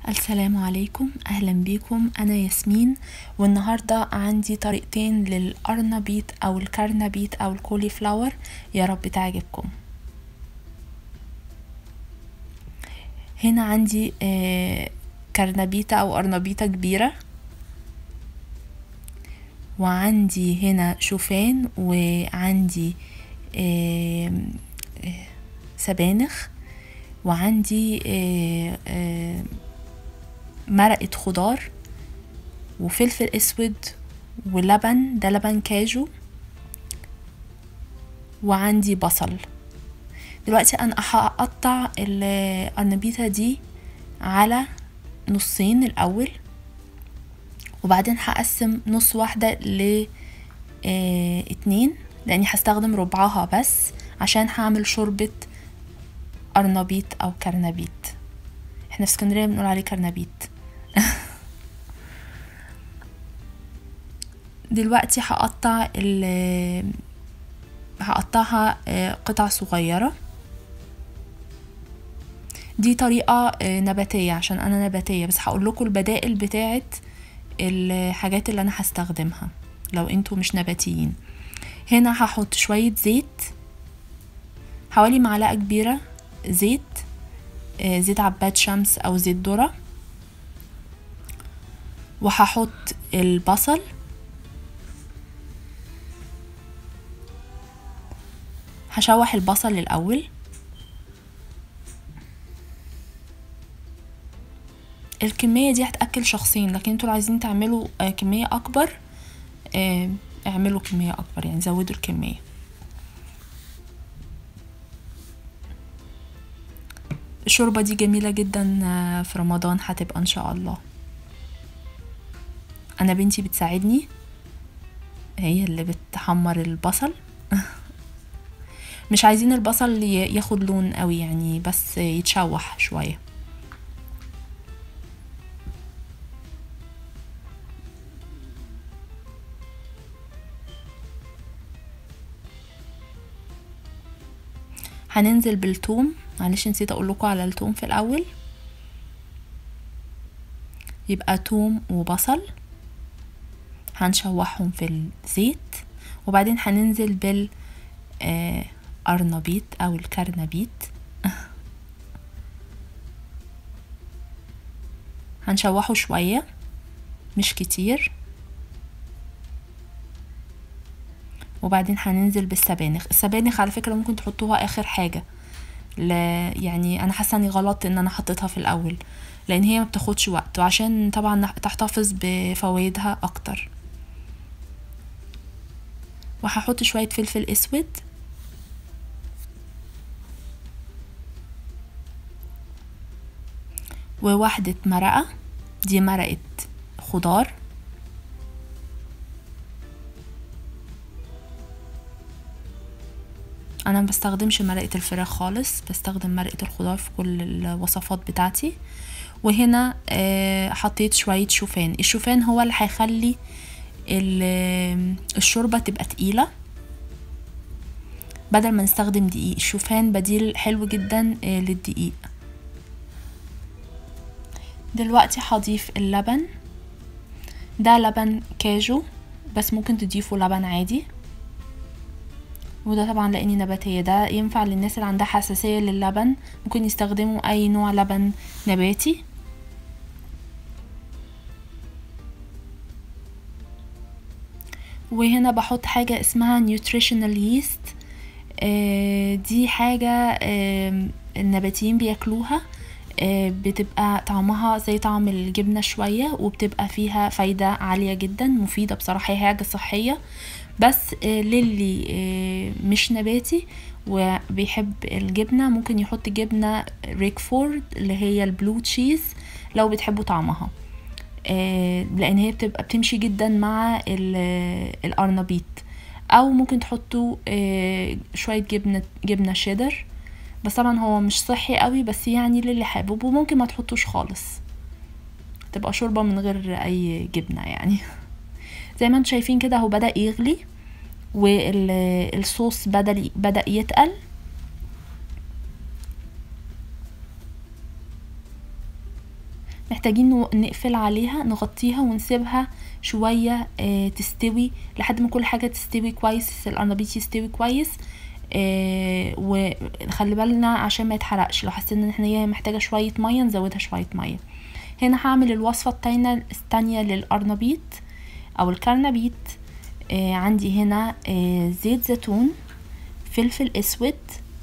السلام عليكم اهلا بيكم انا ياسمين والنهارده عندي طريقتين للارنبيط او الكرنبيط او الكولي فلاور يا رب تعجبكم هنا عندي آه، كرنبيطة او ارنبيطة كبيرة وعندي هنا شوفان وعندي آه، آه، سبانخ وعندي آه، آه، مرقة خضار وفلفل اسود ولبن ده لبن كاجو وعندي بصل دلوقتي انا هقطع القرنبيطة دي على نصين الاول وبعدين هقسم نص واحدة ل آه، اتنين لاني هستخدم ربعها بس عشان هعمل شوربة قرنبيط او كرنبيط احنا في اسكندرية بنقول عليه كرنبيط دلوقتي هقطع ال هقطعها آه، قطع صغيرة دي طريقة آه، نباتية عشان أنا نباتية بس هقول لكم البدائل بتاعة الحاجات اللي أنا هستخدمها لو انتوا مش نباتيين هنا هحط شوية زيت حوالي معلقة كبيرة زيت آه، زيت عباد شمس أو زيت ذرة وهحط البصل هشوح البصل الأول الكمية دي هتأكل شخصين لكن انتوا لو عايزين تعملوا آه، كمية أكبر آه، اعملوا كمية أكبر يعني زودوا الكمية الشوربة دي جميلة جدا آه، في رمضان هتبقى إن شاء الله أنا بنتي بتساعدني هي اللي بتحمر البصل مش عايزين البصل ي- ياخد لون قوي يعني بس يتشوح شوية هننزل بالثوم معلش نسيت اقول لكم على الثوم في الاول يبقى ثوم وبصل هنشوحهم في الزيت وبعدين هننزل بال آه، قرنبيط او الكرنبيط هنشوحه شوية مش كتير وبعدين هننزل بالسبانخ السبانخ على فكرة ممكن تحطوها اخر حاجة لا يعني انا حاسه اني غلط ان انا حطيتها في الاول لان هي ما بتاخدش وقت وعشان طبعا تحتفظ بفوائدها اكتر وهحط شويه فلفل اسود وواحدة مرقة دي مرقة خضار انا ما بستخدمش مرقة الفراخ خالص بستخدم مرقة الخضار في كل الوصفات بتاعتي وهنا آه، حطيت شوية شوفان الشوفان هو اللي هيخلي ال- الشوربة تبقى تقيلة بدل ما نستخدم دقيق الشوفان بديل حلو جدا آه، للدقيق دلوقتي هضيف اللبن ده لبن كاجو بس ممكن تضيفوا لبن عادي وده طبعا لاني نباتية ده ينفع للناس اللي عندها حساسية للبن ممكن يستخدموا اي نوع لبن نباتي وهنا بحط حاجة اسمها نيوتريشنال ييست دي حاجة آه، النباتيين بياكلوها آه، بتبقى طعمها زي طعم الجبنة شوية وبتبقى فيها فايدة عالية جدا مفيدة بصراحة هي حاجة صحية بس آه، للي آه، مش نباتي وبيحب الجبنة ممكن يحط جبنة ريكفورد اللي هي البلو تشيز لو بتحبوا طعمها آه، لان هي بتبقى بتمشي جدا مع ال- القرنبيط او ممكن تحطوا آه، شوية جبنة جبنة شيدر بس طبعا هو مش صحي قوي بس يعني للي حابب وممكن ما تحطوش خالص تبقى شوربة من غير اي جبنة يعني زي ما انتم شايفين كده هو بدأ يغلي والصوص بدأ بدأ يتقل محتاجين نو- نقفل عليها نغطيها ونسيبها شوية آه، تستوي لحد ما كل حاجة تستوي كويس القرنبيط يستوي كويس آه، ونخلي بالنا عشان ما يتحرقش لو حسينا ان احنا هي محتاجة شوية مية نزودها شوية مية هنا هعمل الوصفة التانية التانية للقرنبيط او الكرنبيط آه، عندي هنا آه، زيت زيتون فلفل اسود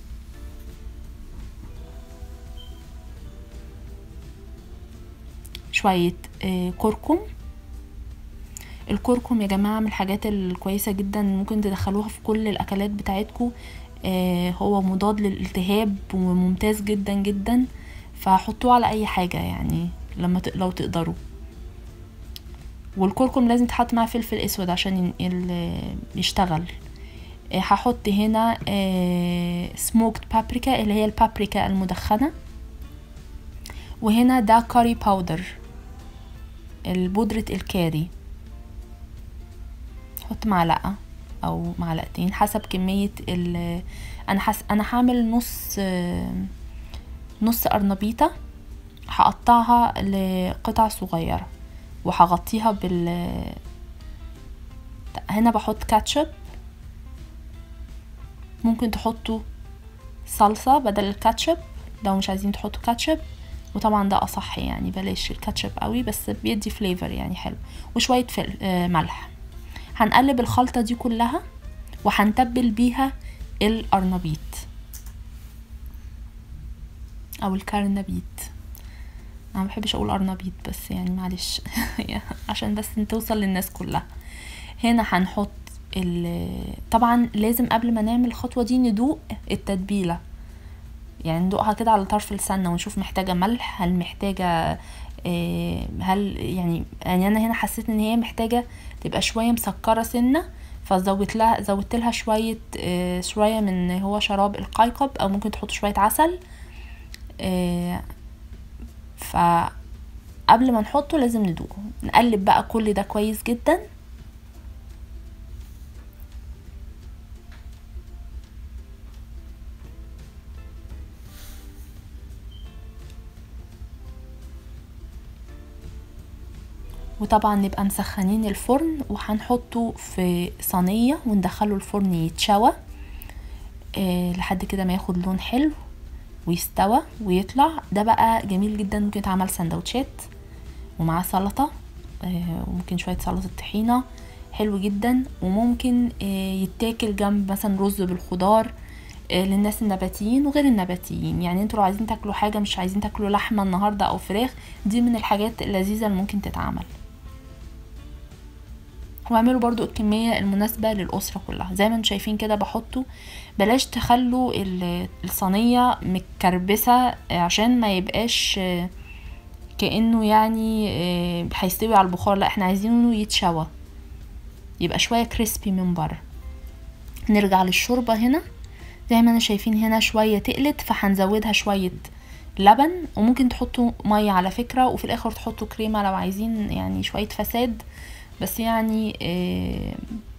شوية آه، كركم الكركم يا جماعة من الحاجات الكويسة جدا ممكن تدخلوها في كل الأكلات بتاعتكم آه، هو مضاد للالتهاب وممتاز جدا جدا فحطوه على أي حاجة يعني لما ت- لو تقدروا والكركم لازم تحط معاه فلفل اسود عشان ين- ال- يشتغل آه، هحط هنا سموكد بابريكا اللي هي البابريكا المدخنة وهنا ده كاري باودر البودرة الكاري حط معلقة او معلقتين حسب كمية ال انا حس... انا هعمل نص آه، نص قرنبيطة هقطعها لقطع صغيرة وهغطيها بال هنا بحط كاتشب ممكن تحطوا صلصة بدل الكاتشب لو مش عايزين تحطوا كاتشب وطبعا ده اصح يعني بلاش الكاتشب قوي بس بيدي فليفر يعني حلو وشوية فل... آه، ملح هنقلب الخلطة دي كلها وهنتبل بيها القرنبيط او الكرنبيط انا ما بحبش اقول قرنبيط بس يعني معلش عشان بس توصل للناس كلها هنا هنحط ال- طبعا لازم قبل ما نعمل الخطوه دي ندوق التتبيله يعني ندوقها كده على طرف لساننا ونشوف محتاجه ملح هل محتاجه آه، هل يعني يعني انا هنا حسيت ان هي محتاجه تبقى شويه مسكره سنه فزودت لها زودت لها شويه آه، شويه من هو شراب القيقب او ممكن تحط شويه عسل آه، فقبل ما نحطه لازم ندوقه نقلب بقى كل ده كويس جدا وطبعا نبقى مسخنين الفرن وهنحطه في صينية وندخله الفرن يتشوى آه لحد كده ما ياخد لون حلو ويستوى ويطلع ده بقى جميل جدا ممكن يتعمل سندوتشات ومعاه سلطة آه وممكن شوية سلطة طحينة حلو جدا وممكن آه يتاكل جنب مثلا رز بالخضار آه للناس النباتيين وغير النباتيين يعني انتوا لو عايزين تاكلوا حاجة مش عايزين تاكلوا لحمة النهاردة او فراخ دي من الحاجات اللذيذة اللي ممكن تتعمل واعملوا برضو الكمية المناسبة للأسرة كلها زي ما انتم شايفين كده بحطه بلاش تخلوا ال- الصينية متكربسة عشان ما يبقاش آه، كأنه يعني آه، هيستوي على البخار لا احنا عايزينه يتشوى يبقى شوية كريسبي من بره نرجع للشوربة هنا زي ما انا شايفين هنا شوية تقلت فهنزودها شوية لبن وممكن تحطوا مية على فكرة وفي الاخر تحطوا كريمة لو عايزين يعني شوية فساد بس يعني آه،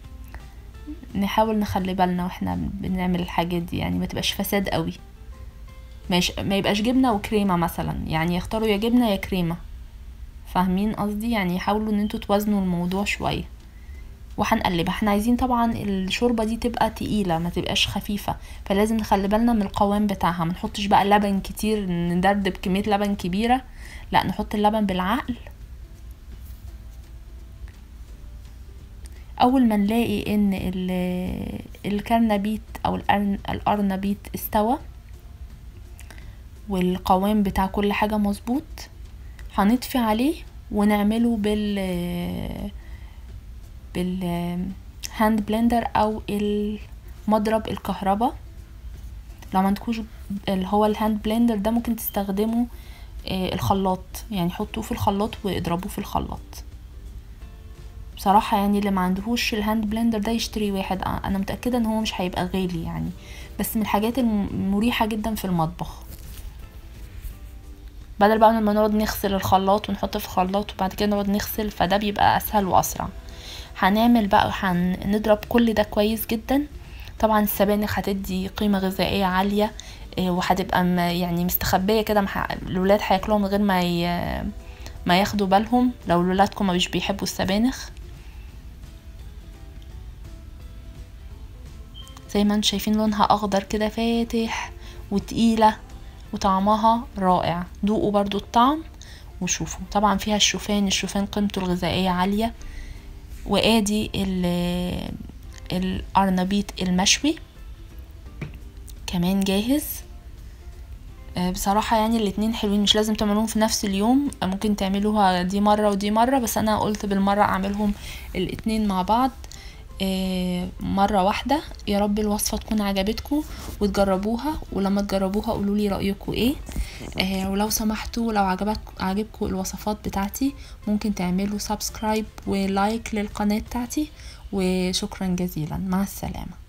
نحاول نخلي بالنا واحنا بنعمل الحاجات دي يعني ما تبقاش فساد قوي مش ما يبقاش جبنه وكريمه مثلا يعني يختاروا يا جبنه يا كريمه فاهمين قصدي يعني يحاولوا ان انتوا توازنوا الموضوع شويه وهنقلبها احنا عايزين طبعا الشوربه دي تبقى تقيله ما تبقاش خفيفه فلازم نخلي بالنا من القوام بتاعها ما نحطش بقى لبن كتير ندردب كميه لبن كبيره لا نحط اللبن بالعقل اول ما نلاقي ان ال- الكرنبيت او الأرن- القرنبيط استوى والقوام بتاع كل حاجة مظبوط هنطفي عليه ونعمله بال بال هاند بلندر او المضرب الكهرباء لو ما عندكوش اللي هو الهاند بلندر ده ممكن تستخدموا آه، الخلاط يعني حطوه في الخلاط واضربوه في الخلاط بصراحة يعني اللي ما عندهوش الهاند بلندر ده يشتري واحد آه، انا متأكدة ان هو مش هيبقى غالي يعني بس من الحاجات المريحة جدا في المطبخ بدل بقى لما نقعد نغسل الخلاط ونحط في الخلاط وبعد كده نقعد نغسل فده بيبقى اسهل واسرع هنعمل بقى هنضرب كل ده كويس جدا طبعا السبانخ هتدي قيمة غذائية عالية آه، وهتبقى م- يعني مستخبية كده مح- الولاد هياكلوها من غير ما ي... ما ياخدوا بالهم لو ولادكم مش بيحبوا السبانخ زي ما انتم شايفين لونها اخضر كده فاتح وتقيلة وطعمها رائع دوقوا برضو الطعم وشوفوا طبعا فيها الشوفان الشوفان قيمته الغذائية عالية وادي ال- القرنبيط المشوي كمان جاهز آه، بصراحة يعني الاتنين حلوين مش لازم تعملوهم في نفس اليوم آه، ممكن تعملوها دي مرة ودي مرة بس انا قلت بالمرة اعملهم الاتنين مع بعض آه، مرة واحدة يا رب الوصفة تكون عجبتكم وتجربوها ولما تجربوها قولوا لي رأيكم ايه آه، ولو سمحتوا لو عجبت عجبكم الوصفات بتاعتي ممكن تعملوا سبسكرايب ولايك للقناة بتاعتي وشكرا جزيلا مع السلامة